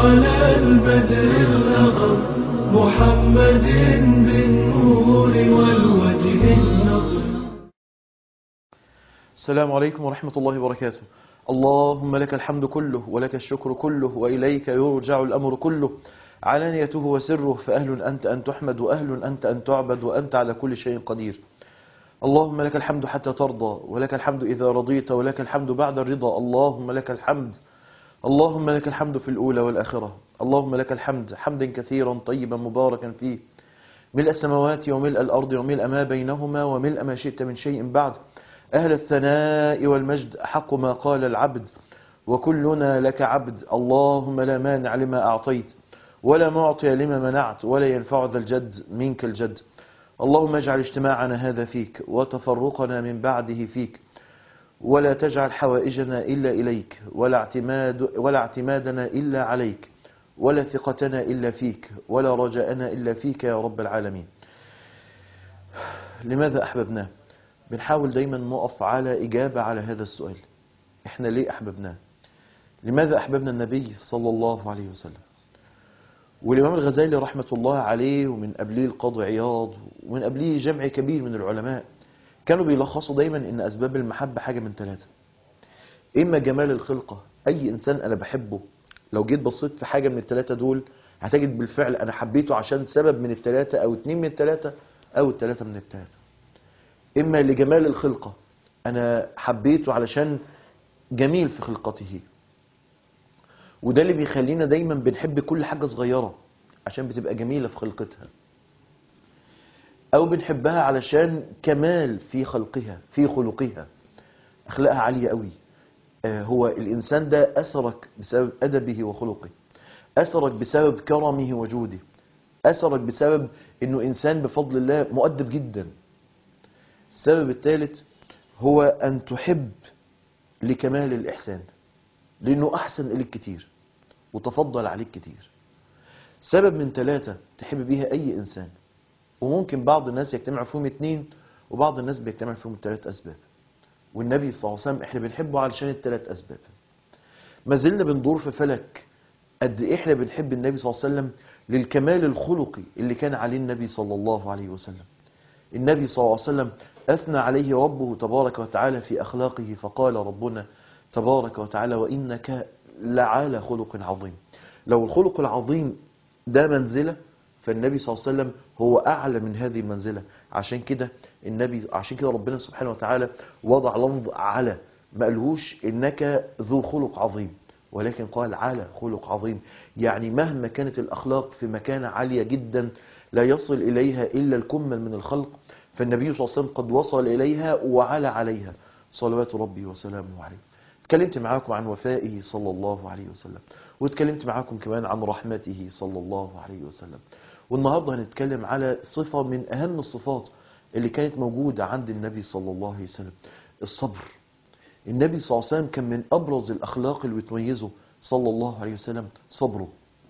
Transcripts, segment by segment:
على البدر الأغر محمد بالنور والوجه النضر السلام عليكم ورحمة الله وبركاته اللهم لك الحمد كله ولك الشكر كله وإليك يرجع الأمر كله علانيته وسره فأهل أنت أن تحمد وأهل أنت أن تعبد وأنت على كل شيء قدير اللهم لك الحمد حتى ترضى ولك الحمد إذا رضيت ولك الحمد بعد الرضا اللهم لك الحمد اللهم لك الحمد في الأولى والآخرة اللهم لك الحمد حمدا كثيرا طيبا مباركا فيه ملء السماوات وملء الأرض وملء ما بينهما وملء ما شئت من شيء بعد أهل الثناء والمجد حق ما قال العبد وكلنا لك عبد اللهم لا مانع لما أعطيت ولا معطي لما منعت ولا ينفع ذا الجد منك الجد اللهم اجعل اجتماعنا هذا فيك وتفرقنا من بعده فيك ولا تجعل حوائجنا إلا إليك ولا, اعتماد ولا اعتمادنا إلا عليك ولا ثقتنا إلا فيك ولا رجاءنا إلا فيك يا رب العالمين لماذا أحببناه بنحاول دايما نقف على إجابة على هذا السؤال إحنا ليه أحببناه لماذا أحببنا النبي صلى الله عليه وسلم والإمام الغزالي رحمة الله عليه ومن قبليه القاضي عياض ومن قبليه جمع كبير من العلماء كانوا بيلخصوا دايما ان اسباب المحبة حاجة من ثلاثة اما جمال الخلقة اي انسان انا بحبه لو جيت بصيت في حاجة من الثلاثة دول هتجد بالفعل انا حبيته عشان سبب من الثلاثة او اتنين من الثلاثة او الثلاثة من الثلاثة اما لجمال الخلقة انا حبيته علشان جميل في خلقته وده اللي بيخلينا دايما بنحب كل حاجة صغيرة عشان بتبقى جميلة في خلقتها او بنحبها علشان كمال في خلقها في خلقها اخلاقها عالية قوي آه هو الانسان ده اثرك بسبب ادبه وخلقه اثرك بسبب كرمه وجوده اثرك بسبب انه انسان بفضل الله مؤدب جدا السبب الثالث هو ان تحب لكمال الاحسان لانه احسن اليك كتير وتفضل عليك كتير سبب من ثلاثة تحب بيها اي انسان وممكن بعض الناس يجتمع فيهم اتنين وبعض الناس بيجتمع فيهم التلات أسباب والنبي صلى الله عليه وسلم احنا بنحبه علشان التلات أسباب ما زلنا بندور في فلك قد ايه احنا بنحب النبي صلى الله عليه وسلم للكمال الخلقي اللي كان عليه النبي صلى الله عليه وسلم النبي صلى الله عليه وسلم أثنى عليه ربه تبارك وتعالى في أخلاقه فقال ربنا تبارك وتعالى وإنك لعلى خلق عظيم لو الخلق العظيم ده منزله فالنبي صلى الله عليه وسلم هو أعلى من هذه المنزلة عشان كده النبي عشان كده ربنا سبحانه وتعالى وضع لفظ على ما قالهوش إنك ذو خلق عظيم ولكن قال على خلق عظيم يعني مهما كانت الأخلاق في مكانة عالية جدا لا يصل إليها إلا الكمل من الخلق فالنبي صلى الله عليه وسلم قد وصل إليها وعلى عليها صلوات ربي وسلامه عليه اتكلمت معاكم عن وفائه صلى الله عليه وسلم واتكلمت معاكم كمان عن رحمته صلى الله عليه وسلم والنهاردة هنتكلم على صفة من أهم الصفات اللي كانت موجودة عند النبي صلى الله عليه وسلم الصبر النبي صلى الله عليه وسلم كان من أبرز الأخلاق اللي بتميزه صلى الله عليه وسلم صبره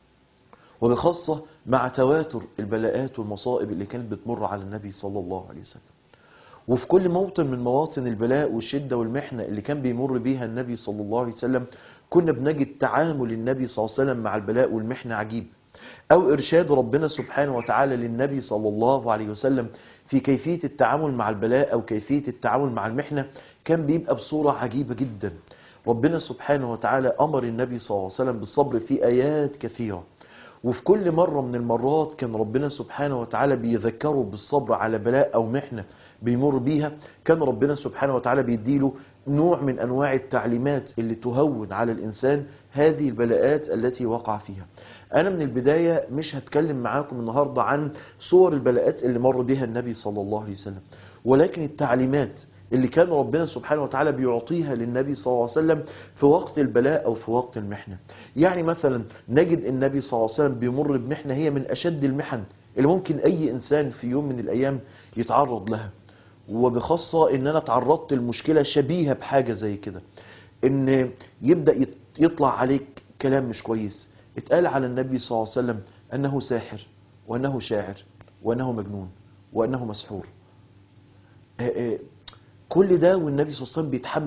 وبخاصة مع تواتر البلاءات والمصائب اللي كانت بتمر على النبي صلى الله عليه وسلم وفي كل موطن من مواطن البلاء والشدة والمحنة اللي كان بيمر بيها النبي صلى الله عليه وسلم كنا بنجد تعامل النبي صلى الله عليه وسلم مع البلاء والمحنة عجيب أو إرشاد ربنا سبحانه وتعالى للنبي صلى الله عليه وسلم في كيفية التعامل مع البلاء أو كيفية التعامل مع المحنة كان بيبقى بصورة عجيبة جدا ربنا سبحانه وتعالى أمر النبي صلى الله عليه وسلم بالصبر في آيات كثيرة وفي كل مرة من المرات كان ربنا سبحانه وتعالى بيذكره بالصبر على بلاء أو محنة بيمر بيها كان ربنا سبحانه وتعالى بيديله نوع من أنواع التعليمات اللي تهون على الإنسان هذه البلاءات التي وقع فيها أنا من البداية مش هتكلم معاكم النهاردة عن صور البلاءات اللي مر بها النبي صلى الله عليه وسلم ولكن التعليمات اللي كان ربنا سبحانه وتعالى بيعطيها للنبي صلى الله عليه وسلم في وقت البلاء أو في وقت المحنة يعني مثلا نجد النبي صلى الله عليه وسلم بيمر بمحنة هي من أشد المحن اللي ممكن أي إنسان في يوم من الأيام يتعرض لها وبخاصة ان انا تعرضت لمشكلة شبيهة بحاجة زي كده ان يبدأ يطلع عليك كلام مش كويس اتقال على النبي صلى الله عليه وسلم انه ساحر وانه شاعر وانه مجنون وانه مسحور كل ده والنبي صلى الله عليه وسلم بيتحمل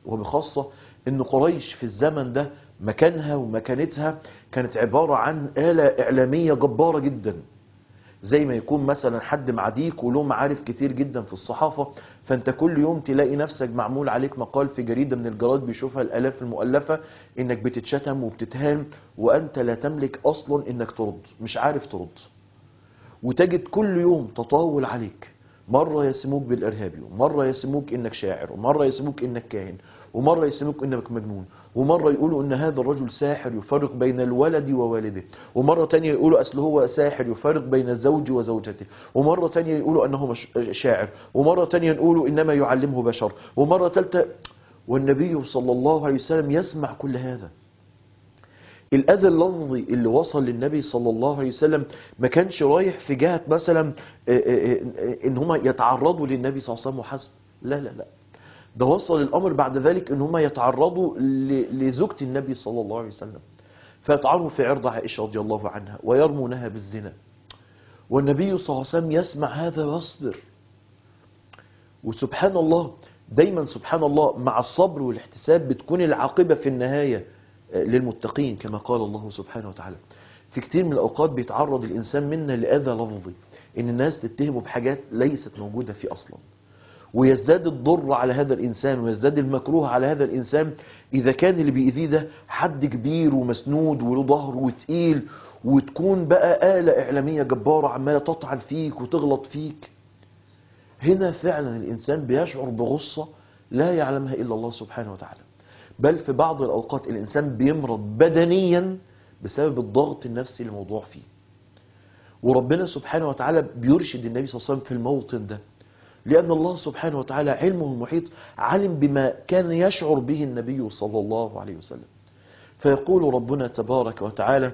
وبخاصة ان قريش في الزمن ده مكانها ومكانتها كانت عبارة عن آلة إعلامية جبارة جدا زي ما يكون مثلا حد معديك وله معارف كتير جدا في الصحافة فانت كل يوم تلاقي نفسك معمول عليك مقال في جريدة من الجرائد بيشوفها الآلاف المؤلفة انك بتتشتم وبتتهان وانت لا تملك اصلا انك ترد مش عارف ترد وتجد كل يوم تطاول عليك مرة يسموك بالإرهابي ومرة يسموك إنك شاعر ومرة يسموك إنك كاهن ومرة يسموك إنك مجنون ومرة يقولوا إن هذا الرجل ساحر يفرق بين الولد ووالده ومرة تانية يقولوا أصل هو ساحر يفرق بين الزوج وزوجته ومرة تانية يقولوا أنه مش- شاعر ومرة تانية يقولوا إنما يعلمه بشر ومرة تالتة والنبي صلى الله عليه وسلم يسمع كل هذا الأذى اللفظي اللي وصل للنبي صلى الله عليه وسلم ما كانش رايح في جهة مثلا آه، آه، آه، ان هم يتعرضوا للنبي صلى الله عليه وسلم وحسب لا لا لا ده وصل الأمر بعد ذلك ان هم يتعرضوا ل- لزوجة النبي صلى الله عليه وسلم فيطعنوا في عرض عائشة رضي الله عنها ويرمونها بالزنا والنبي صلى الله عليه وسلم يسمع هذا ويصبر وسبحان الله دايما سبحان الله مع الصبر والاحتساب بتكون العاقبة في النهاية آه، للمتقين كما قال الله سبحانه وتعالى في كتير من الأوقات بيتعرض الإنسان منا لأذى لفظي إن الناس تتهمه بحاجات ليست موجودة فيه أصلا ويزداد الضر على هذا الإنسان ويزداد المكروه على هذا الإنسان إذا كان اللي بيأذيه ده حد كبير ومسنود وله ظهر وتقيل وتكون بقى آلة إعلامية جبارة عمالة تطعن فيك وتغلط فيك هنا فعلا الإنسان بيشعر بغصة لا يعلمها إلا الله سبحانه وتعالى بل في بعض الأوقات الإنسان بيمرض بدنيا بسبب الضغط النفسي الموضوع فيه وربنا سبحانه وتعالى بيرشد النبي صلى الله عليه وسلم في الموطن ده لأن الله سبحانه وتعالى علمه المحيط علم بما كان يشعر به النبي صلى الله عليه وسلم فيقول ربنا تبارك وتعالى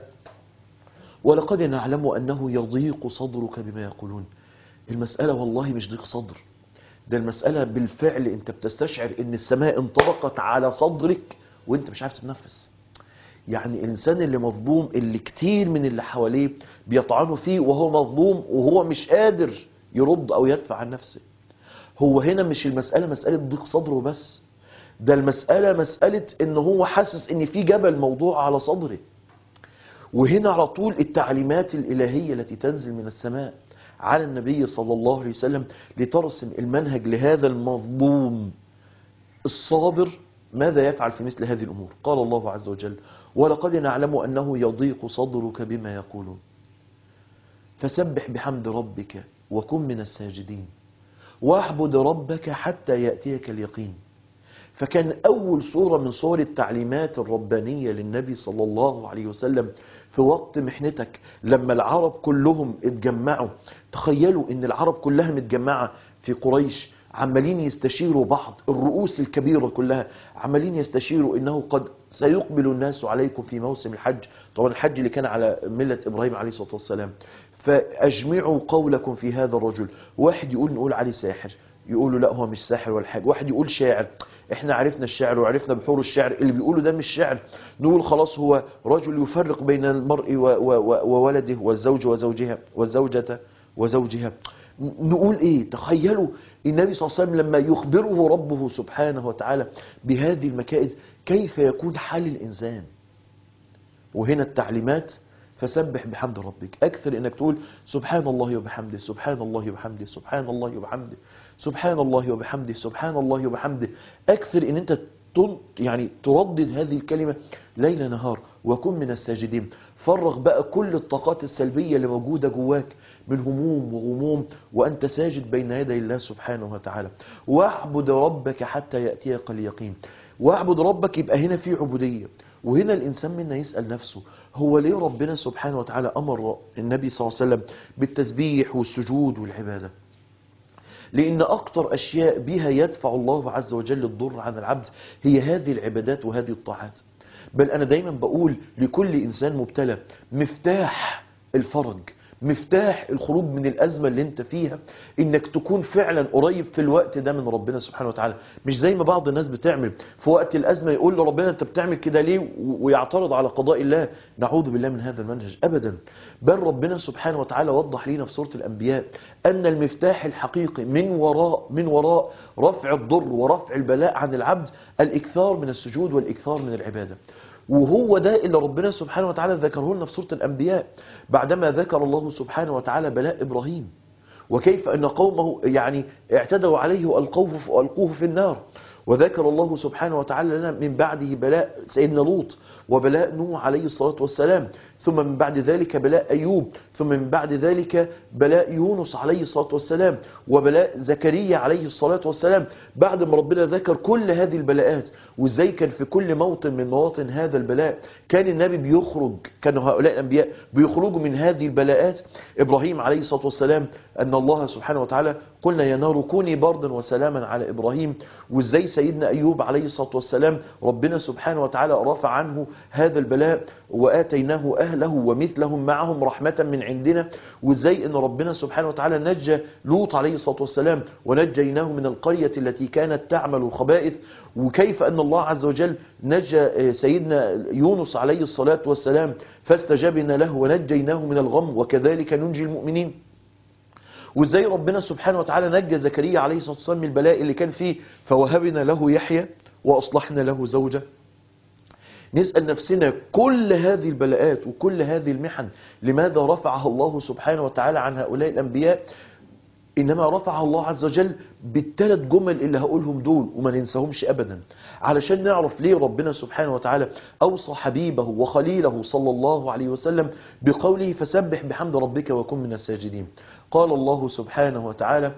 ولقد نعلم أنه يضيق صدرك بما يقولون المسألة والله مش ضيق صدر ده المسألة بالفعل انت بتستشعر ان السماء انطبقت على صدرك وانت مش عارف تتنفس يعني الانسان اللي مظلوم اللي كتير من اللي حواليه بيطعنوا فيه وهو مظلوم وهو مش قادر يرد او يدفع عن نفسه هو هنا مش المسألة مسألة ضيق صدره بس ده المسألة مسألة ان هو حاسس ان في جبل موضوع على صدره وهنا على طول التعليمات الإلهية التي تنزل من السماء على النبي صلى الله عليه وسلم لترسم المنهج لهذا المظلوم الصابر ماذا يفعل في مثل هذه الأمور قال الله عز وجل ولقد نعلم أنه يضيق صدرك بما يقولون فسبح بحمد ربك وكن من الساجدين واعبد ربك حتى يأتيك اليقين فكان أول صورة من صور التعليمات الربانية للنبي صلى الله عليه وسلم في وقت محنتك لما العرب كلهم اتجمعوا تخيلوا ان العرب كلها متجمعة في قريش عمالين يستشيروا بعض الرؤوس الكبيرة كلها عمالين يستشيروا انه قد سيقبل الناس عليكم في موسم الحج طبعا الحج اللي كان على ملة ابراهيم عليه الصلاة والسلام فاجمعوا قولكم في هذا الرجل واحد يقول نقول عليه ساحر يقولوا لا هو مش ساحر ولا حاجه واحد يقول شاعر احنا عرفنا الشعر وعرفنا بحور الشعر اللي بيقولوا ده مش شعر نقول خلاص هو رجل يفرق بين المرء و- و- و- وولده والزوج وزوجها والزوجة وزوجها ن- نقول ايه تخيلوا النبي صلى الله عليه وسلم لما يخبره ربه سبحانه وتعالى بهذه المكائد كيف يكون حال الانسان وهنا التعليمات فسبح بحمد ربك اكثر انك تقول سبحان الله وبحمده سبحان الله وبحمده سبحان الله وبحمده سبحان الله وبحمده سبحان الله وبحمده اكثر ان انت تن- يعني تردد هذه الكلمة ليل نهار وكن من الساجدين فرغ بقى كل الطاقات السلبية اللي موجودة جواك من هموم وغموم وأنت ساجد بين يدي الله سبحانه وتعالى واعبد ربك حتى يأتيك اليقين واعبد ربك يبقى هنا في عبودية وهنا الإنسان منا يسأل نفسه هو ليه ربنا سبحانه وتعالى أمر النبي صلى الله عليه وسلم بالتسبيح والسجود والعبادة لأن أكتر أشياء بها يدفع الله عز وجل الضر عن العبد هي هذه العبادات وهذه الطاعات بل أنا دايما بقول لكل إنسان مبتلى مفتاح الفرج مفتاح الخروج من الأزمة اللي انت فيها انك تكون فعلا قريب في الوقت ده من ربنا سبحانه وتعالى مش زي ما بعض الناس بتعمل في وقت الأزمة يقول لربنا انت بتعمل كده ليه و- ويعترض على قضاء الله نعوذ بالله من هذا المنهج أبدا بل ربنا سبحانه وتعالى وضح لنا في سورة الأنبياء أن المفتاح الحقيقي من وراء من وراء رفع الضر ورفع البلاء عن العبد الإكثار من السجود والإكثار من العبادة وهو ده اللي ربنا سبحانه وتعالى ذكره لنا في سورة الأنبياء بعدما ذكر الله سبحانه وتعالى بلاء إبراهيم وكيف أن قومه يعني اعتدوا عليه وألقوه, وألقوه في النار وذكر الله سبحانه وتعالى لنا من بعده بلاء سيدنا لوط وبلاء نوح عليه الصلاة والسلام ثم من بعد ذلك بلاء أيوب ثم من بعد ذلك بلاء يونس عليه الصلاة والسلام وبلاء زكريا عليه الصلاة والسلام بعد ما ربنا ذكر كل هذه البلاءات وازاي كان في كل موطن من مواطن هذا البلاء كان النبي بيخرج كانوا هؤلاء الأنبياء بيخرجوا من هذه البلاءات إبراهيم عليه الصلاة والسلام أن الله سبحانه وتعالى قلنا يا نار كوني بردا وسلاما على إبراهيم وازاي سيدنا أيوب عليه الصلاة والسلام ربنا سبحانه وتعالى رفع عنه هذا البلاء وآتيناه أهله ومثلهم معهم رحمة من عندنا وازاي ان ربنا سبحانه وتعالى نجى لوط عليه الصلاة والسلام ونجيناه من القرية التي كانت تعمل الخبائث وكيف أن الله عز وجل نجى سيدنا يونس عليه الصلاة والسلام فاستجبنا له ونجيناه من الغم وكذلك ننجي المؤمنين وازاي ربنا سبحانه وتعالى نجى زكريا عليه الصلاة والسلام من البلاء اللي كان فيه فوهبنا له يحيى وأصلحنا له زوجة نسأل نفسنا كل هذه البلاءات وكل هذه المحن لماذا رفعها الله سبحانه وتعالى عن هؤلاء الأنبياء إنما رفعها الله عز وجل بالثلاث جمل اللي هقولهم دول وما ننساهمش أبدا علشان نعرف ليه ربنا سبحانه وتعالى أوصى حبيبه وخليله صلى الله عليه وسلم بقوله فسبح بحمد ربك وكن من الساجدين قال الله سبحانه وتعالى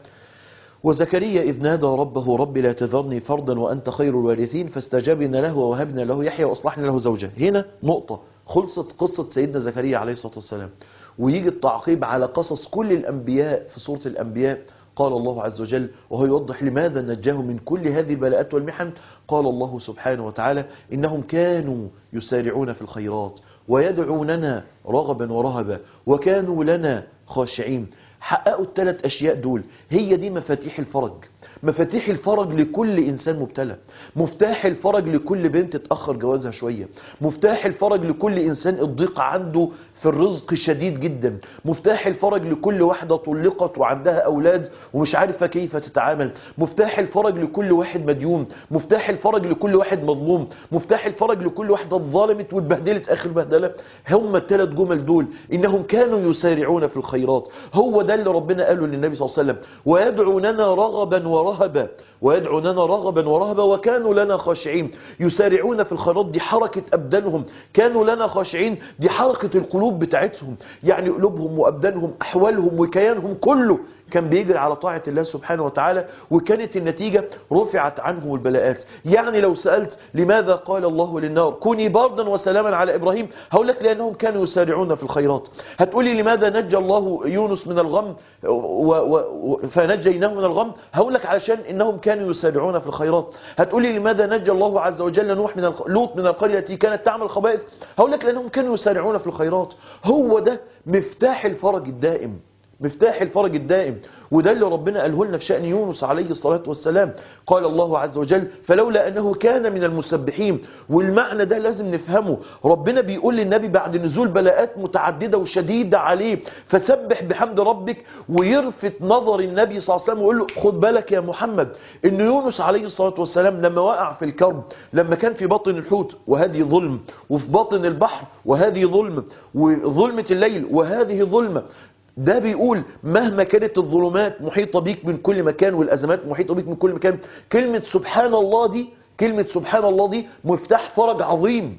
وزكريا إذ نادى ربه رب لا تذرني فردا وأنت خير الوارثين فاستجبنا له ووهبنا له يحيى وأصلحنا له زوجه هنا نقطة خلصت قصة سيدنا زكريا عليه الصلاة والسلام ويجي التعقيب على قصص كل الأنبياء في سورة الأنبياء قال الله عز وجل وهو يوضح لماذا نجاه من كل هذه البلاءات والمحن قال الله سبحانه وتعالى إنهم كانوا يسارعون في الخيرات ويدعوننا رغبا ورهبا وكانوا لنا خاشعين حققوا الثلاث أشياء دول هي دي مفاتيح الفرج مفاتيح الفرج لكل إنسان مبتلى مفتاح الفرج لكل بنت اتأخر جوازها شوية مفتاح الفرج لكل إنسان الضيق عنده في الرزق شديد جدا مفتاح الفرج لكل واحدة طلقت وعندها أولاد ومش عارفة كيف تتعامل مفتاح الفرج لكل واحد مديون مفتاح الفرج لكل واحد مظلوم مفتاح الفرج لكل واحدة اتظلمت واتبهدلت آخر بهدلة هم الثلاث جمل دول إنهم كانوا يسارعون في الخيرات هو ده اللي ربنا قاله للنبي صلى الله عليه وسلم ويدعوننا رغبا ورهبا ويدعوننا رغبا ورهبا وكانوا لنا خاشعين يسارعون في الخيرات دي حركة أبدانهم كانوا لنا خاشعين دي حركة القلوب بتاعتهم يعني قلوبهم وأبدانهم أحوالهم وكيانهم كله كان بيجري على طاعة الله سبحانه وتعالى وكانت النتيجة رفعت عنه البلاءات يعني لو سألت لماذا قال الله للنار كوني بردا وسلاما على إبراهيم هقول لك لأنهم كانوا يسارعون في الخيرات هتقولي لماذا نجى الله يونس من الغم و و فنجيناه من الغم هقول لك علشان إنهم كانوا يسارعون في الخيرات هتقولي لماذا نجى الله عز وجل نوح من الخ... لوط من القرية التي كانت تعمل خبائث هقول لك لأنهم كانوا يسارعون في الخيرات هو ده مفتاح الفرج الدائم مفتاح الفرج الدائم وده اللي ربنا قاله لنا في شأن يونس عليه الصلاة والسلام قال الله عز وجل فلولا أنه كان من المسبحين والمعنى ده لازم نفهمه ربنا بيقول للنبي بعد نزول بلاءات متعددة وشديدة عليه فسبح بحمد ربك ويرفت نظر النبي صلى الله عليه وسلم ويقول له خد بالك يا محمد ان يونس عليه الصلاة والسلام لما وقع في الكرب لما كان في بطن الحوت وهذه ظلم وفي باطن البحر وهذه ظلم وظلمة الليل وهذه ظلمة ده بيقول مهما كانت الظلمات محيطة بيك من كل مكان والأزمات محيطة بيك من كل مكان كلمة سبحان الله دي كلمة سبحان الله دي مفتاح فرج عظيم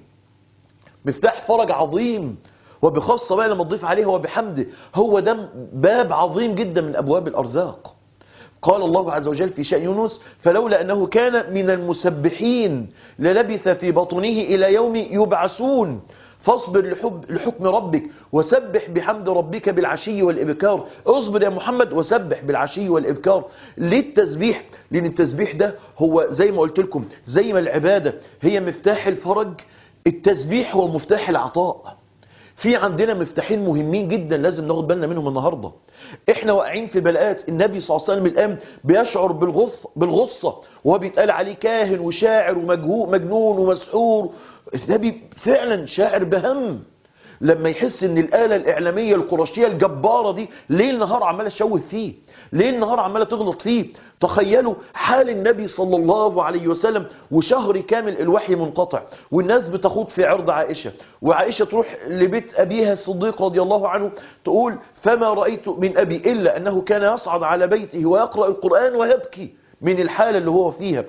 مفتاح فرج عظيم وبخاصة بقى لما تضيف عليه وبحمده هو ده باب عظيم جدا من أبواب الأرزاق قال الله عز وجل في شأن يونس فلولا أنه كان من المسبحين للبث في بطنه إلى يوم يبعثون فاصبر لحب لحكم ربك وسبح بحمد ربك بالعشي والإبكار اصبر يا محمد وسبح بالعشي والإبكار ليه التسبيح لأن التسبيح ده هو زي ما قلت لكم زي ما العبادة هي مفتاح الفرج التسبيح هو مفتاح العطاء في عندنا مفتاحين مهمين جدا لازم ناخد بالنا منهم النهارده احنا واقعين في بلاءات النبي صلى الله عليه وسلم الان بيشعر بالغص بالغصه وهو بيتقال عليه كاهن وشاعر ومجهول مجنون ومسحور النبي فعلا شاعر بهم لما يحس ان الآلة الإعلامية القرشية الجبارة دي ليل نهار عمالة تشوه فيه ليل نهار عمالة تغلط فيه تخيلوا حال النبي صلى الله عليه وسلم وشهر كامل الوحي منقطع والناس بتخوض في عرض عائشة وعائشة تروح لبيت أبيها الصديق رضي الله عنه تقول فما رأيت من أبي إلا أنه كان يصعد على بيته ويقرأ القرآن ويبكي من الحالة اللي هو فيها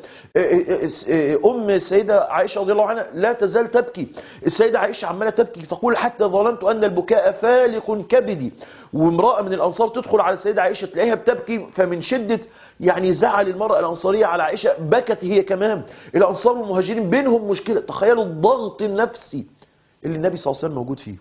أم السيدة عائشة رضي الله عنها لا تزال تبكي السيدة عائشة عمالة تبكي تقول حتى ظننت أن البكاء فالق كبدي وامرأة من الأنصار تدخل على السيدة عائشة تلاقيها بتبكي فمن شدة يعني زعل المرأة الأنصارية على عائشة بكت هي كمان الأنصار والمهاجرين بينهم مشكلة تخيلوا الضغط النفسي اللي النبي صلى الله عليه وسلم موجود فيه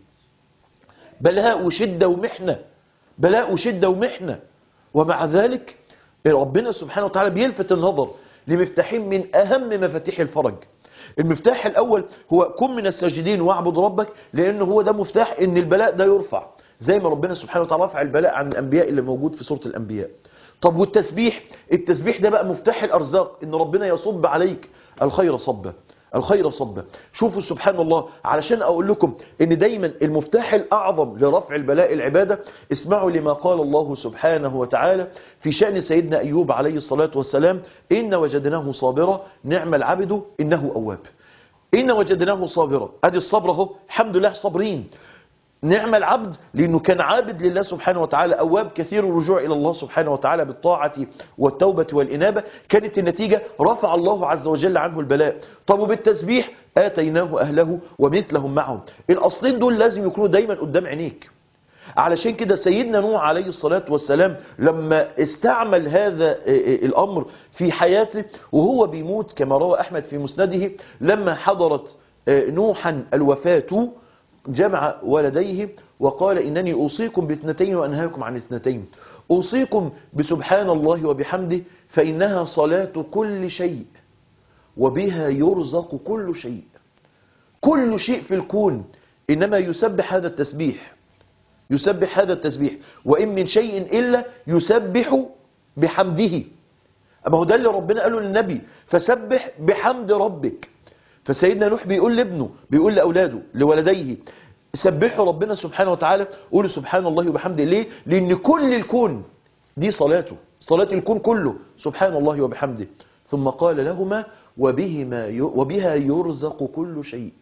بلاء وشدة ومحنة بلاء وشدة ومحنة ومع ذلك ربنا سبحانه وتعالى بيلفت النظر لمفتاحين من أهم مفاتيح الفرج المفتاح الأول هو كن من الساجدين واعبد ربك لأنه هو ده مفتاح إن البلاء ده يرفع زي ما ربنا سبحانه وتعالى رفع البلاء عن الأنبياء اللي موجود في سورة الأنبياء طب والتسبيح التسبيح ده بقى مفتاح الأرزاق إن ربنا يصب عليك الخير صبا الخير صبا شوفوا سبحان الله علشان أقول لكم إن دايما المفتاح الأعظم لرفع البلاء العبادة اسمعوا لما قال الله سبحانه وتعالى في شأن سيدنا أيوب عليه الصلاة والسلام إن وجدناه صابرا نعم العبد إنه أواب إن وجدناه صابرا أدي الصبر اهو الحمد لله صابرين نعم العبد لأنه كان عابد لله سبحانه وتعالى أواب كثير الرجوع إلى الله سبحانه وتعالى بالطاعة والتوبة والإنابة كانت النتيجة رفع الله عز وجل عنه البلاء طب وبالتسبيح آتيناه أهله ومثلهم معهم الأصلين دول لازم يكونوا دايما قدام عينيك علشان كده سيدنا نوح عليه الصلاة والسلام لما استعمل هذا الأمر في حياته وهو بيموت كما روى أحمد في مسنده لما حضرت نوحا الوفاة جمع ولديه وقال إنني أوصيكم باثنتين وأنهاكم عن اثنتين أوصيكم بسبحان الله وبحمده فإنها صلاة كل شيء وبها يرزق كل شيء كل شيء في الكون إنما يسبح هذا التسبيح يسبح هذا التسبيح وإن من شيء إلا يسبح بحمده أما هو ده اللي ربنا قاله للنبي فسبح بحمد ربك فسيدنا نوح بيقول لابنه بيقول لأولاده لولديه سبحوا ربنا سبحانه وتعالى قولوا سبحان الله وبحمده ليه لأن كل الكون دي صلاته صلاة الكون كله سبحان الله وبحمده ثم قال لهما وبهما وبها يرزق كل شيء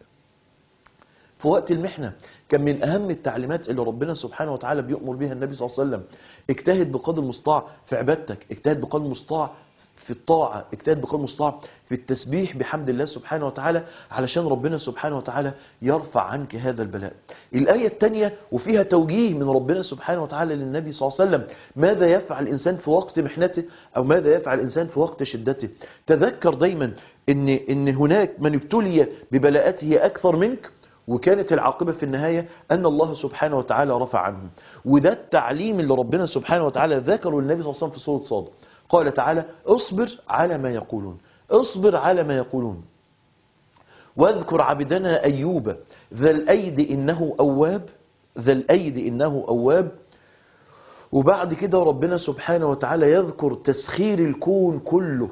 في وقت المحنة كان من أهم التعليمات اللي ربنا سبحانه وتعالى بيأمر بها النبي صلى الله عليه وسلم اجتهد بقدر المستطاع في عبادتك اجتهد بقدر المستطاع في الطاعة اجتهد بقدر المستطاع في التسبيح بحمد الله سبحانه وتعالى علشان ربنا سبحانه وتعالى يرفع عنك هذا البلاء الآية الثانية وفيها توجيه من ربنا سبحانه وتعالى للنبي صلى الله عليه وسلم ماذا يفعل الإنسان في وقت محنته أو ماذا يفعل الإنسان في وقت شدته تذكر دايما إن, إن هناك من ابتلي ببلاءته أكثر منك وكانت العاقبة في النهاية أن الله سبحانه وتعالى رفع عنهم وده التعليم اللي ربنا سبحانه وتعالى ذكره للنبي صلى الله عليه وسلم في سورة صاد قال تعالى اصبر على ما يقولون اصبر على ما يقولون واذكر عبدنا أيوب ذا الأيد إنه أواب ذا الأيد إنه أواب وبعد كده ربنا سبحانه وتعالى يذكر تسخير الكون كله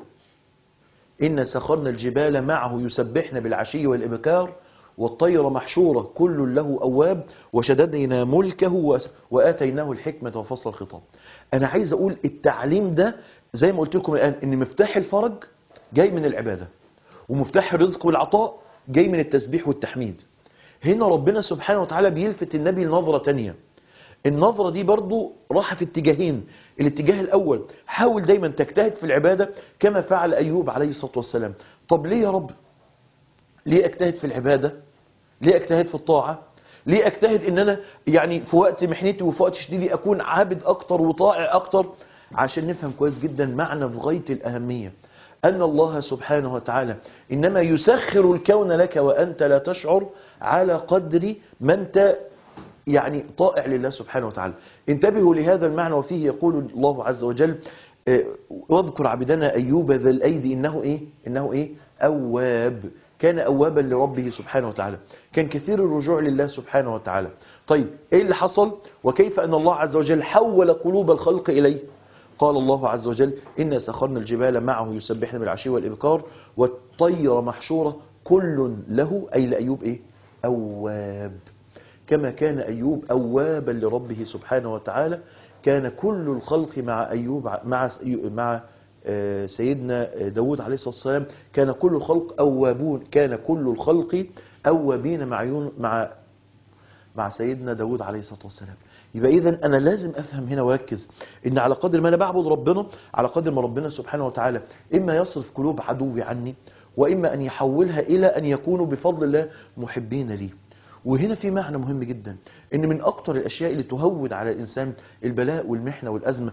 إن سخرنا الجبال معه يسبحن بالعشي والإبكار والطير محشورة كل له أواب وشددنا ملكه وآتيناه الحكمة وفصل الخطاب أنا عايز أقول التعليم ده زي ما قلت لكم الآن إن مفتاح الفرج جاي من العبادة ومفتاح الرزق والعطاء جاي من التسبيح والتحميد هنا ربنا سبحانه وتعالى بيلفت النبي لنظرة تانية النظرة دي برضو راح في اتجاهين الاتجاه الأول حاول دايما تجتهد في العبادة كما فعل أيوب عليه الصلاة والسلام طب ليه يا رب ليه اجتهد في العبادة ليه اجتهد في الطاعة ليه اجتهد ان انا يعني في وقت محنتي وفي وقت شديدي اكون عابد اكتر وطائع اكتر عشان نفهم كويس جدا معنى في غاية الاهمية ان الله سبحانه وتعالى انما يسخر الكون لك وانت لا تشعر على قدر ما انت يعني طائع لله سبحانه وتعالى انتبهوا لهذا المعنى وفيه يقول الله عز وجل واذكر عبدنا ايوب ذا الايدي انه ايه انه ايه اواب كان أوابا لربه سبحانه وتعالى كان كثير الرجوع لله سبحانه وتعالى طيب إيه اللي حصل وكيف أن الله عز وجل حول قلوب الخلق إليه قال الله عز وجل إنا سخرنا الجبال معه يسبحن بالعشي والإبكار والطير محشورة كل له أي لأيوب إيه أواب كما كان أيوب أوابا لربه سبحانه وتعالى كان كل الخلق مع أيوب مع مع آه، سيدنا داود عليه الصلاة والسلام كان كل الخلق أوابون كان كل الخلق أوابين مع يون- مع مع سيدنا داود عليه الصلاة والسلام يبقى إذا أنا لازم أفهم هنا وأركز إن على قدر ما أنا بعبد ربنا على قدر ما ربنا سبحانه وتعالى إما يصرف قلوب عدوي عني وإما أن يحولها إلى أن يكونوا بفضل الله محبين لي وهنا في معنى مهم جدا إن من أكتر الأشياء اللي تهون على الإنسان البلاء والمحنة والأزمة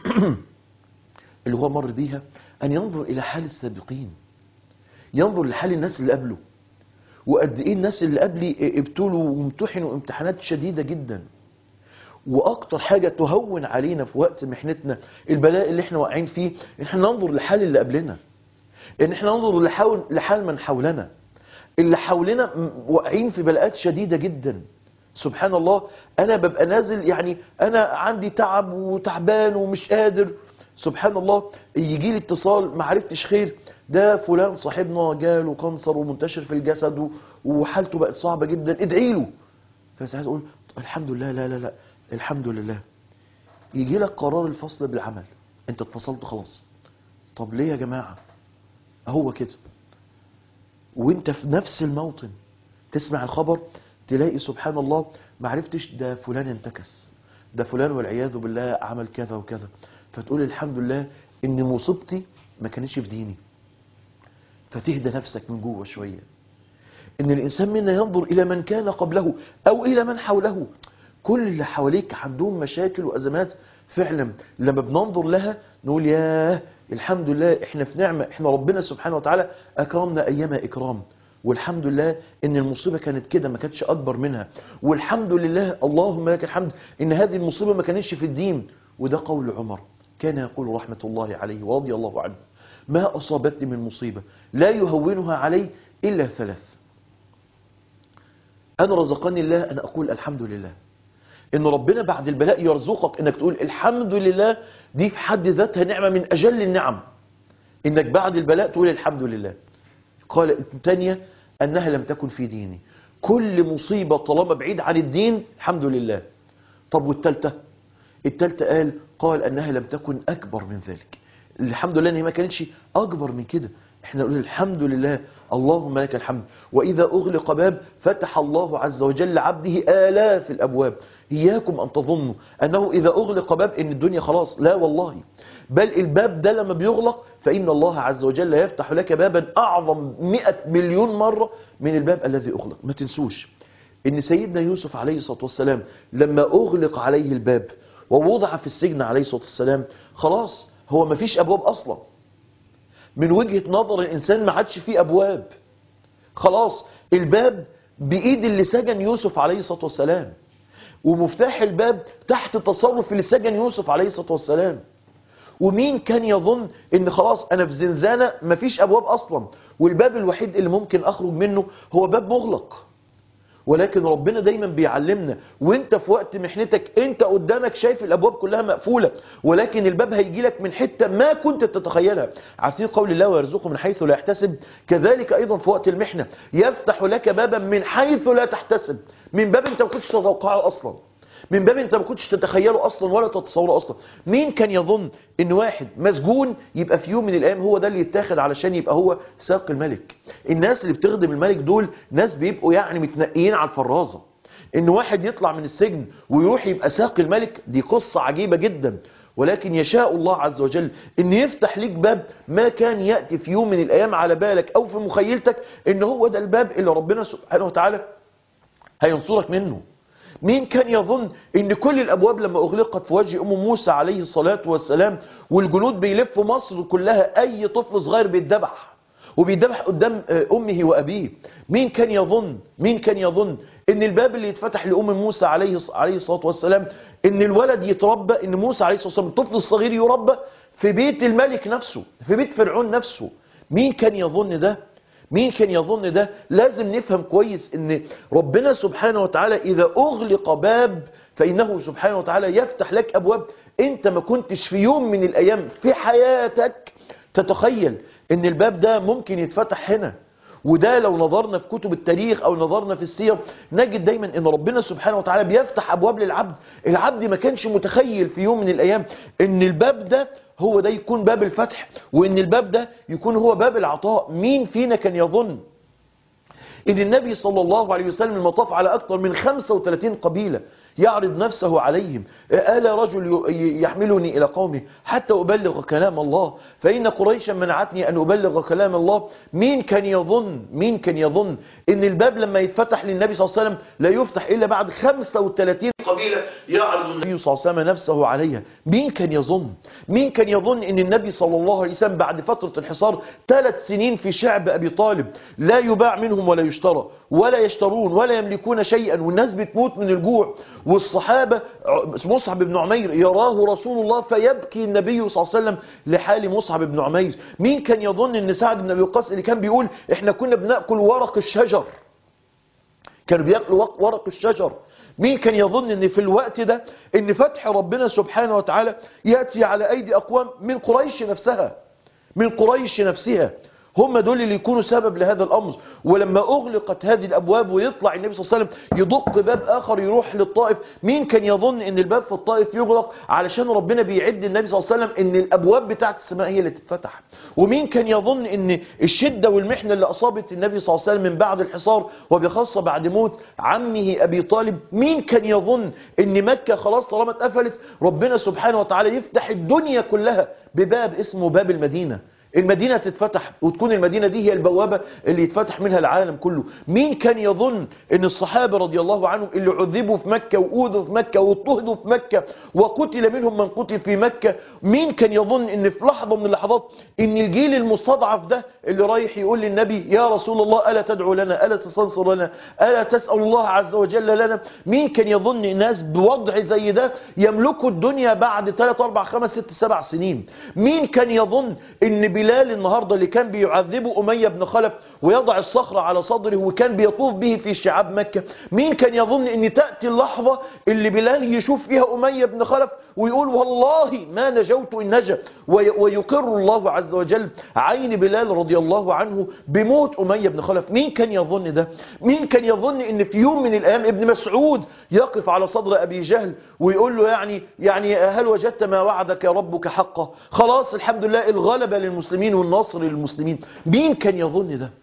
اللي هو مر بيها أن ينظر إلى حال السابقين ينظر لحال الناس اللي قبله وقد ايه الناس اللي قبلي ابتلوا وامتحنوا امتحانات شديده جدا واكتر حاجه تهون علينا في وقت محنتنا البلاء اللي احنا واقعين فيه ان احنا ننظر لحال اللي قبلنا ان احنا ننظر لحال لحال من حولنا اللي حولنا م- واقعين في بلاءات شديده جدا سبحان الله انا ببقى نازل يعني انا عندي تعب وتعبان ومش قادر سبحان الله يجي لي اتصال ما عرفتش خير ده فلان صاحبنا جاله كانسر ومنتشر في الجسد و- وحالته بقت صعبه جدا ادعي له فساعات اقول الحمد لله لا لا لا الحمد لله يجي لك قرار الفصل بالعمل انت اتفصلت خلاص طب ليه يا جماعه هو كده وانت في نفس الموطن تسمع الخبر تلاقي سبحان الله ما عرفتش ده فلان انتكس ده فلان والعياذ بالله عمل كذا وكذا فتقول الحمد لله ان مصيبتي ما كانتش في ديني فتهدى نفسك من جوه شويه ان الانسان منا ينظر الى من كان قبله او الى من حوله كل اللي حواليك عندهم مشاكل وازمات فعلا لما بننظر لها نقول ياه الحمد لله احنا في نعمه احنا ربنا سبحانه وتعالى اكرمنا ايام اكرام والحمد لله ان المصيبه كانت كده ما كانتش اكبر منها والحمد لله اللهم لك الحمد ان هذه المصيبه ما كانتش في الدين وده قول عمر كان يقول رحمه الله عليه ورضي الله عنه ما اصابتني من مصيبه لا يهونها علي الا ثلاث أنا رزقني الله أن أقول الحمد لله إن ربنا بعد البلاء يرزقك إنك تقول الحمد لله دي في حد ذاتها نعمة من أجل النعم إنك بعد البلاء تقول الحمد لله قال الثانية أنها لم تكن في ديني كل مصيبة طالما بعيد عن الدين الحمد لله طب والثالثة الثالثة قال قال أنها لم تكن أكبر من ذلك الحمد لله إن هي ما كانتش أكبر من كده احنا نقول الحمد لله اللهم لك الحمد وإذا أغلق باب فتح الله عز وجل لعبده آلاف الأبواب إياكم أن تظنوا أنه إذا أغلق باب إن الدنيا خلاص لا والله بل الباب ده لما بيغلق فإن الله عز وجل يفتح لك بابا أعظم مئة مليون مرة من الباب الذي أغلق ما تنسوش إن سيدنا يوسف عليه الصلاة والسلام لما أغلق عليه الباب ووضع في السجن عليه الصلاة والسلام خلاص هو ما فيش أبواب أصلا من وجهة نظر الإنسان ما عادش فيه أبواب خلاص الباب بإيد اللي سجن يوسف عليه الصلاة والسلام ومفتاح الباب تحت تصرف اللي سجن يوسف عليه الصلاة والسلام ومين كان يظن ان خلاص انا في زنزانة مفيش ابواب اصلا والباب الوحيد اللي ممكن اخرج منه هو باب مغلق ولكن ربنا دايما بيعلمنا وانت في وقت محنتك انت قدامك شايف الابواب كلها مقفولة ولكن الباب هيجي لك من حتة ما كنت تتخيلها عارفين قول الله ويرزقه من حيث لا يحتسب كذلك ايضا في وقت المحنة يفتح لك بابا من حيث لا تحتسب من باب انت ما كنتش تتوقعه اصلا من باب انت ما كنتش تتخيله اصلا ولا تتصوره اصلا مين كان يظن ان واحد مسجون يبقى في يوم من الايام هو ده اللي يتاخد علشان يبقى هو ساق الملك الناس اللي بتخدم الملك دول ناس بيبقوا يعني متنقيين على الفرازه ان واحد يطلع من السجن ويروح يبقى ساق الملك دي قصه عجيبه جدا ولكن يشاء الله عز وجل ان يفتح ليك باب ما كان ياتي في يوم من الايام على بالك او في مخيلتك ان هو ده الباب اللي ربنا سبحانه وتعالى هينصرك منه مين كان يظن ان كل الابواب لما اغلقت في وجه ام موسى عليه الصلاة والسلام والجنود بيلفوا مصر كلها اي طفل صغير بيتذبح وبيتذبح قدام امه وابيه مين كان يظن مين كان يظن ان الباب اللي يتفتح لام موسى عليه عليه الصلاه والسلام ان الولد يتربى ان موسى عليه الصلاه والسلام الطفل الصغير يربى في بيت الملك نفسه في بيت فرعون نفسه مين كان يظن ده مين كان يظن ده لازم نفهم كويس ان ربنا سبحانه وتعالى اذا اغلق باب فانه سبحانه وتعالى يفتح لك ابواب انت ما كنتش في يوم من الايام في حياتك تتخيل ان الباب ده ممكن يتفتح هنا وده لو نظرنا في كتب التاريخ او نظرنا في السير نجد دايما ان ربنا سبحانه وتعالى بيفتح ابواب للعبد العبد ما كانش متخيل في يوم من الايام ان الباب ده هو ده يكون باب الفتح وان الباب ده يكون هو باب العطاء مين فينا كان يظن ان النبي صلى الله عليه وسلم المطاف على اكثر من 35 قبيلة يعرض نفسه عليهم آل رجل يحملني إلى قومه حتى أبلغ كلام الله فإن قريشا منعتني أن أبلغ كلام الله مين كان يظن مين كان يظن إن الباب لما يتفتح للنبي صلى الله عليه وسلم لا يفتح إلا بعد 35 قبيلة يعرض النبي صلى الله عليه وسلم نفسه عليها مين كان يظن مين كان يظن إن النبي صلى الله عليه وسلم بعد فترة الحصار ثلاث سنين في شعب أبي طالب لا يباع منهم ولا يشترى ولا يشترون ولا يملكون شيئا والناس بتموت من الجوع والصحابة مصعب بن عمير يراه رسول الله فيبكي النبي صلى الله عليه وسلم لحال مصعب بن عمير مين كان يظن ان سعد بن ابي وقاص اللي كان بيقول احنا كنا بناكل ورق الشجر كانوا بياكلوا ورق الشجر مين كان يظن ان في الوقت ده ان فتح ربنا سبحانه وتعالى ياتي على ايدي اقوام من قريش نفسها من قريش نفسها هم دول اللي يكونوا سبب لهذا الأمر ولما أغلقت هذه الأبواب ويطلع النبي صلى الله عليه وسلم يدق باب آخر يروح للطائف مين كان يظن أن الباب في الطائف يغلق علشان ربنا بيعد النبي صلى الله عليه وسلم أن الأبواب بتاعت السماء هي اللي تتفتح ومين كان يظن أن الشدة والمحنة اللي أصابت النبي صلى الله عليه وسلم من بعد الحصار وبخاصة بعد موت عمه أبي طالب مين كان يظن أن مكة خلاص طالما اتقفلت ربنا سبحانه وتعالى يفتح الدنيا كلها بباب اسمه باب المدينة المدينة تتفتح وتكون المدينة دي هي البوابة اللي يتفتح منها العالم كله مين كان يظن ان الصحابة رضي الله عنهم اللي عذبوا في مكة وأوذوا في مكة واضطهدوا في مكة وقتل منهم من قتل في مكة مين كان يظن ان في لحظة من اللحظات ان الجيل المستضعف ده اللي رايح يقول للنبي يا رسول الله ألا تدعو لنا ألا تستنصر لنا ألا تسأل الله عز وجل لنا مين كان يظن الناس بوضع زي ده يملكوا الدنيا بعد 3 4 5 6 7 سنين مين كان يظن ان بلال النهاردة اللي كان بيعذبه أمية بن خلف ويضع الصخرة على صدره وكان بيطوف به في شعاب مكة مين كان يظن ان تأتي اللحظة اللي بلال يشوف فيها أمية بن خلف ويقول والله ما نجوت إن نجا ويقر الله عز وجل عين بلال رضي الله عنه بموت أمية بن خلف مين كان يظن ده مين كان يظن ان في يوم من الأيام ابن مسعود يقف على صدر أبي جهل ويقول له يعني يعني هل وجدت ما وعدك ربك حقا خلاص الحمد لله الغلبة للمسلمين والنصر للمسلمين مين كان يظن ده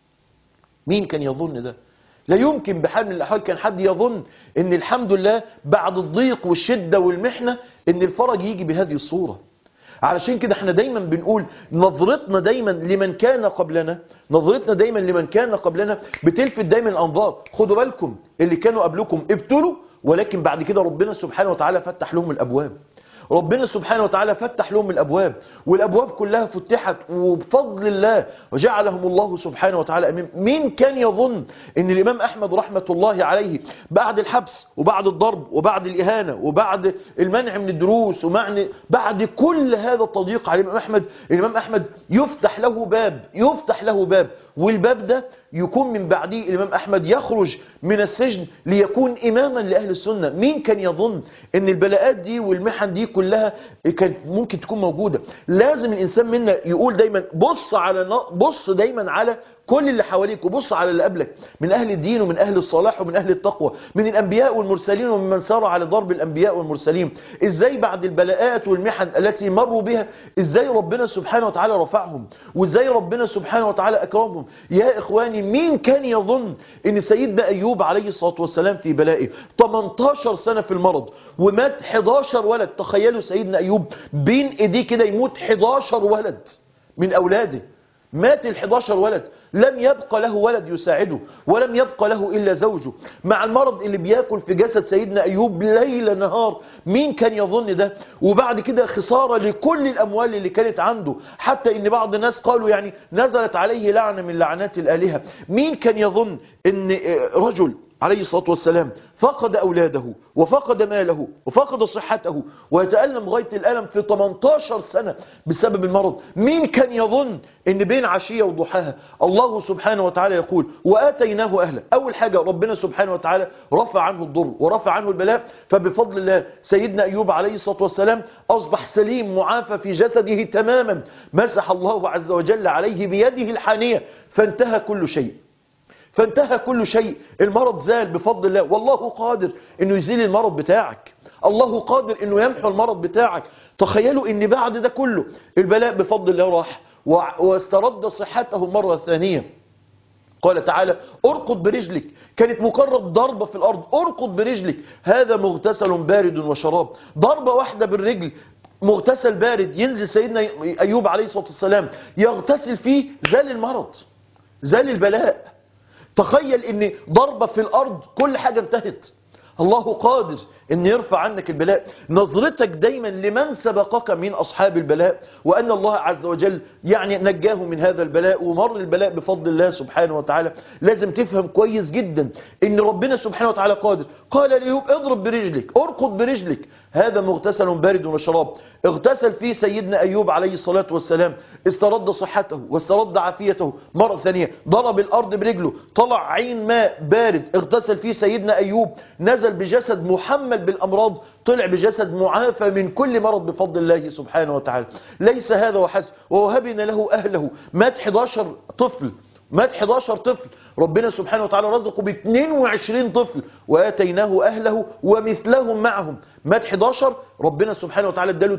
مين كان يظن ده لا يمكن بحال من الأحوال كان حد يظن ان الحمد لله بعد الضيق والشدة والمحنة ان الفرج يجي بهذه الصورة علشان كده احنا دايما بنقول نظرتنا دايما لمن كان قبلنا نظرتنا دايما لمن كان قبلنا بتلفت دايما الانظار خدوا بالكم اللي كانوا قبلكم ابتلوا ولكن بعد كده ربنا سبحانه وتعالى فتح لهم الابواب ربنا سبحانه وتعالى فتح لهم الأبواب والأبواب كلها فتحت وبفضل الله وجعلهم الله سبحانه وتعالى أمين مين كان يظن أن الإمام أحمد رحمة الله عليه بعد الحبس وبعد الضرب وبعد الإهانة وبعد المنع من الدروس ومعنى بعد كل هذا التضييق على الإمام أحمد الإمام أحمد يفتح له باب يفتح له باب والباب ده يكون من بعده الإمام أحمد يخرج من السجن ليكون إماما لأهل السنة مين كان يظن أن البلاءات دي والمحن دي كلها كانت ممكن تكون موجودة لازم الإنسان منا يقول دايما بص على بص دايما على كل اللي حواليك وبص على اللي قبلك من أهل الدين ومن أهل الصلاح ومن أهل التقوى من الأنبياء والمرسلين ومن سار على ضرب الأنبياء والمرسلين إزاي بعد البلاءات والمحن التي مروا بها إزاي ربنا سبحانه وتعالى رفعهم وإزاي ربنا سبحانه وتعالى أكرمهم يا إخواني مين كان يظن أن سيدنا أيوب عليه الصلاة والسلام في بلائه 18 سنة في المرض ومات 11 ولد تخيلوا سيدنا أيوب بين إيديه كده يموت 11 ولد من أولاده مات ال 11 ولد لم يبقى له ولد يساعده ولم يبقى له إلا زوجه مع المرض اللي بياكل في جسد سيدنا أيوب ليل نهار مين كان يظن ده وبعد كده خسارة لكل الأموال اللي كانت عنده حتى إن بعض الناس قالوا يعني نزلت عليه لعنة من لعنات الآلهة مين كان يظن إن رجل عليه الصلاة والسلام فقد أولاده وفقد ماله وفقد صحته ويتألم غاية الألم في 18 سنة بسبب المرض مين كان يظن ان بين عشية وضحاها الله الله سبحانه وتعالى يقول وآتيناه أهله أول حاجة ربنا سبحانه وتعالى رفع عنه الضر ورفع عنه البلاء فبفضل الله سيدنا أيوب عليه الصلاة والسلام أصبح سليم معافى في جسده تماما مسح الله عز وجل عليه بيده الحانية فانتهى كل شيء فانتهى كل شيء المرض زال بفضل الله والله قادر انه يزيل المرض بتاعك الله قادر انه يمحو المرض بتاعك تخيلوا ان بعد ده كله البلاء بفضل الله راح واسترد صحته مرة ثانية قال تعالى ارقد برجلك كانت مجرد ضربة في الأرض ارقد برجلك هذا مغتسل بارد وشراب ضربة واحدة بالرجل مغتسل بارد ينزل سيدنا أيوب عليه الصلاة والسلام يغتسل فيه زال المرض زال البلاء تخيل ان ضربة في الأرض كل حاجة انتهت الله قادر ان يرفع عنك البلاء نظرتك دايما لمن سبقك من اصحاب البلاء وان الله عز وجل يعني نجاه من هذا البلاء ومر البلاء بفضل الله سبحانه وتعالى لازم تفهم كويس جدا ان ربنا سبحانه وتعالى قادر قال لأيوب اضرب برجلك ارقد برجلك هذا مغتسل بارد وشراب اغتسل فيه سيدنا أيوب عليه الصلاة والسلام استرد صحته واسترد عافيته مرة ثانية ضرب الأرض برجله طلع عين ماء بارد اغتسل فيه سيدنا أيوب نزل بجسد محمل بالأمراض طلع بجسد معافى من كل مرض بفضل الله سبحانه وتعالى ليس هذا وحسب ووهبنا له أهله مات 11 طفل مات 11 طفل ربنا سبحانه وتعالى رزقه ب 22 طفل وآتيناه أهله ومثلهم معهم مات 11 ربنا سبحانه وتعالى اداله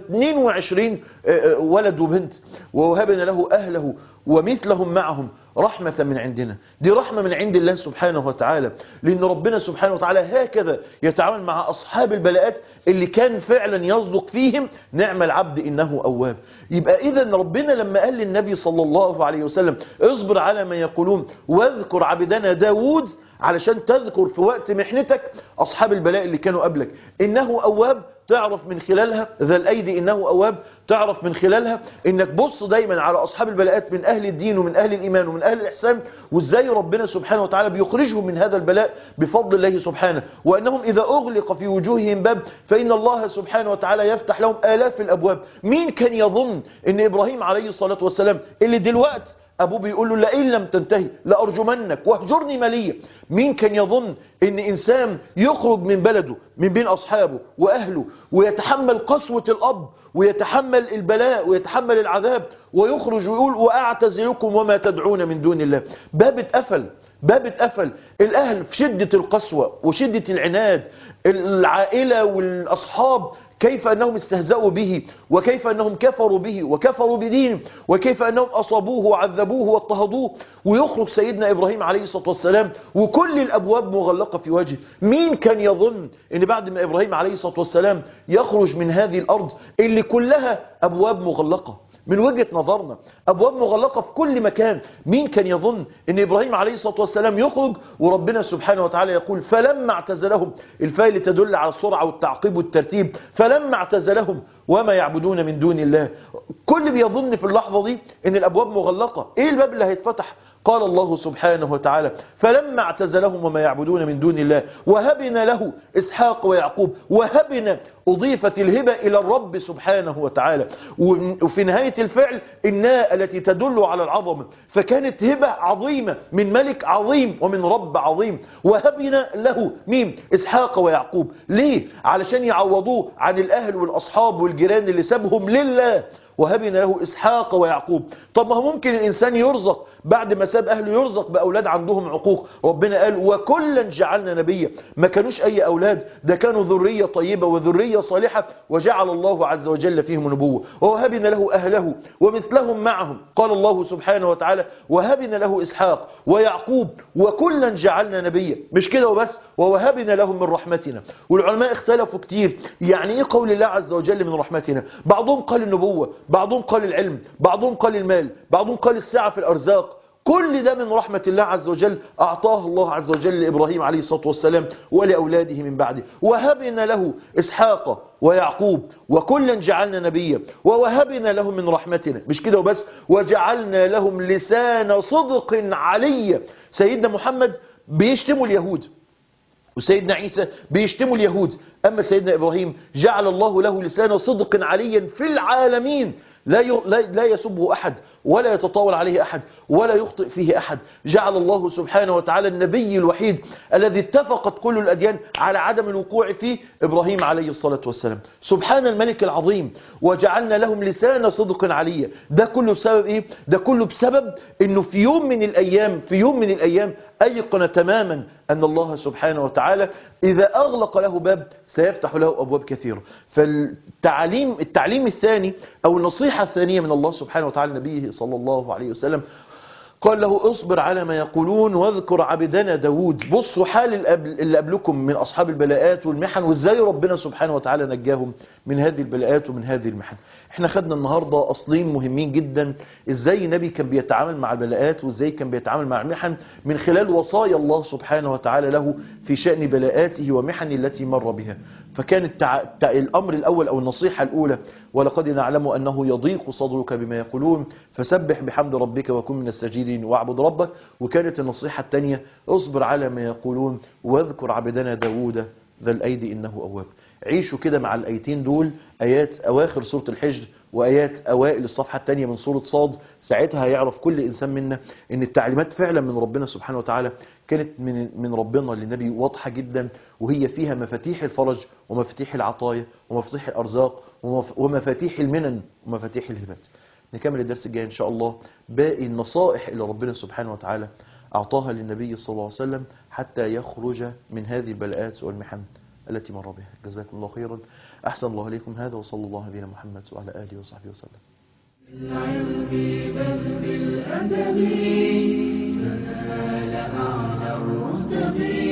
22 ولد وبنت ووهبنا له أهله ومثلهم معهم رحمة من عندنا دي رحمة من عند الله سبحانه وتعالى لأن ربنا سبحانه وتعالى هكذا يتعامل مع أصحاب البلاءات اللي كان فعلا يصدق فيهم نعم العبد إنه أواب يبقى إذا ربنا لما قال للنبي صلى الله عليه وسلم اصبر على ما يقولون واذكر عبدنا داود علشان تذكر في وقت محنتك أصحاب البلاء اللي كانوا قبلك إنه أواب تعرف من خلالها ذا الأيدي إنه أواب تعرف من خلالها إنك بص دايما على أصحاب البلاءات من أهل الدين ومن أهل الإيمان ومن أهل الإحسان وإزاي ربنا سبحانه وتعالى بيخرجهم من هذا البلاء بفضل الله سبحانه وأنهم إذا أغلق في وجوههم باب فإن الله سبحانه وتعالى يفتح لهم آلاف الأبواب مين كان يظن إن إبراهيم عليه الصلاة والسلام اللي دلوقتي أبوه بيقول له لئن لم تنتهي لأرجمنك واهجرني مليا مين كان يظن ان إنسان يخرج من بلده من بين أصحابه وأهله ويتحمل قسوة الأب ويتحمل البلاء ويتحمل العذاب ويخرج ويقول وأعتزلكم وما تدعون من دون الله باب اتقفل باب اتقفل الأهل في شدة القسوة وشدة العناد العائلة والأصحاب كيف أنهم استهزأوا به وكيف أنهم كفروا به وكفروا بدينه وكيف أنهم أصابوه وعذبوه واضطهدوه ويخرج سيدنا إبراهيم عليه الصلاة والسلام وكل الأبواب مغلقة في وجهه مين كان يظن أن بعد ما إبراهيم عليه الصلاة والسلام يخرج من هذه الأرض اللي كلها أبواب مغلقة من وجهة نظرنا أبواب مغلقة في كل مكان مين كان يظن أن إبراهيم عليه الصلاة والسلام يخرج وربنا سبحانه وتعالى يقول فلما اعتزلهم الفاء اللي تدل على السرعة والتعقيب والترتيب فلما اعتزلهم وما يعبدون من دون الله كل بيظن في اللحظة دي أن الأبواب مغلقة إيه الباب اللي هيتفتح قال الله سبحانه وتعالى فلما اعتزلهم وما يعبدون من دون الله وهبنا له إسحاق ويعقوب وهبنا أضيفت الهبة إلى الرب سبحانه وتعالى وفي نهاية الفعل الناء التي تدل على العظمة فكانت هبة عظيمة من ملك عظيم ومن رب عظيم وهبنا له مين إسحاق ويعقوب ليه علشان يعوضوه عن الأهل والأصحاب والجيران اللي سابهم لله وهبنا له إسحاق ويعقوب طب ما هو ممكن الإنسان يرزق بعد ما ساب أهله يرزق بأولاد عندهم عقوق ربنا قال وكلا جعلنا نبيا ما كانوش أي أولاد ده كانوا ذرية طيبة وذرية صالحة وجعل الله عز وجل فيهم نبوة ووهبنا له أهله ومثلهم معهم قال الله سبحانه وتعالى وهبنا له إسحاق ويعقوب وكلا جعلنا نبيا مش كده وبس ووهبنا لهم من رحمتنا والعلماء اختلفوا كتير يعني ايه قول الله عز وجل من رحمتنا بعضهم قال النبوة بعضهم قال العلم بعضهم قال المال بعضهم قال السعة في الأرزاق كل ده من رحمة الله عز وجل أعطاه الله عز وجل لإبراهيم عليه الصلاة والسلام ولأولاده من بعده وهبنا له إسحاق ويعقوب وكلا جعلنا نبيا ووهبنا لهم من رحمتنا مش كده وبس وجعلنا لهم لسان صدق عليا سيدنا محمد بيشتموا اليهود وسيدنا عيسى بيشتموا اليهود أما سيدنا إبراهيم جعل الله له لسان صدق عليا في العالمين لا ي- لا لا يسبه أحد ولا يتطاول عليه أحد ولا يخطئ فيه أحد جعل الله سبحانه وتعالى النبي الوحيد الذي اتفقت كل الأديان على عدم الوقوع فيه إبراهيم عليه الصلاة والسلام سبحان الملك العظيم وجعلنا لهم لسان صدق عليا ده كله بسبب إيه؟ ده كله بسبب إنه في يوم من الأيام في يوم من الأيام أيقن تماما أن الله سبحانه وتعالى إذا أغلق له باب سيفتح له أبواب كثيرة فالتعليم التعليم الثاني أو النصيحة الثانية من الله سبحانه وتعالى نبيه صلى الله عليه وسلم قال له اصبر على ما يقولون واذكر عبدنا داود بصوا حال الأب- اللي قبلكم من أصحاب البلاءات والمحن وإزاي ربنا سبحانه وتعالى نجاهم من هذه البلاءات ومن هذه المحن احنا خدنا النهاردة أصلين مهمين جدا إزاي النبي كان بيتعامل مع البلاءات وإزاي كان بيتعامل مع المحن من خلال وصايا الله سبحانه وتعالى له في شأن بلاءاته ومحن التي مر بها فكان التع... التع- الأمر الأول أو النصيحة الأولى ولقد نعلم أنه يضيق صدرك بما يقولون فسبح بحمد ربك وكن من الساجدين واعبد ربك وكانت النصيحة الثانية اصبر على ما يقولون واذكر عبدنا داود ذا الأيدي إنه أواب عيشوا كده مع الآيتين دول آيات أواخر سورة الحجر وآيات أوائل الصفحة الثانية من سورة صاد ساعتها هيعرف كل إنسان منا إن التعليمات فعلا من ربنا سبحانه وتعالى كانت من من ربنا للنبي واضحة جدا وهي فيها مفاتيح الفرج ومفاتيح العطايا ومفاتيح الأرزاق ومف- ومفاتيح المنن ومفاتيح الهبات نكمل الدرس الجاي إن شاء الله باقي النصائح اللي ربنا سبحانه وتعالى أعطاها للنبي صلى الله عليه وسلم حتى يخرج من هذه البلاءات والمحن التي مر بها جزاكم الله خيرا أحسن الله إليكم هذا وصلى الله على نبينا محمد وعلى آله وصحبه وسلم بالعلم بل بالأدب تنال أعلى الرتب